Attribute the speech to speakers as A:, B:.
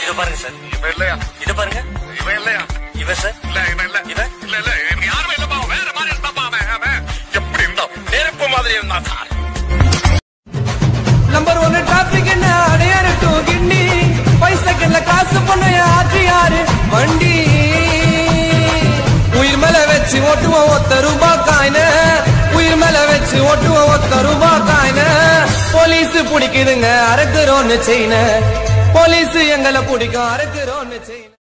A: இத பாருங்க சார்
B: இவன் இல்லையா
A: இத பாருங்க
B: இவன் இல்லையா
A: இவ சார்
B: இல்ல இவன் இல்ல
A: இவன்?
B: இல்ல இல்ல இவன் யாருமே இல்லப்பா அவன் வேற மாதிரி இருந்தாப்பா அவன் அவன் எப்படி இருந்தான் நெருப்பு மாதிரி இருந்தான் சார்
C: நம்பர் ஒன்னு டிராபிக் என்ன அடையாறு டூ கிண்டி பைசக்கல்ல காசு பண்ண ஆச்சு யாரு வண்டி உயிர் மேல வச்சு ஓட்டுவோம் ஒத்த ரூபா காயின உயிர் மேல வச்சு ஓட்டுவோம் ஒத்த ரூபா காயின போலீஸ் பிடிக்குதுங்க அறக்குறோன்னு செய்யின போலீஸ் எங்களை பிடிக்கும் அறக்குறோன்னு செய்யின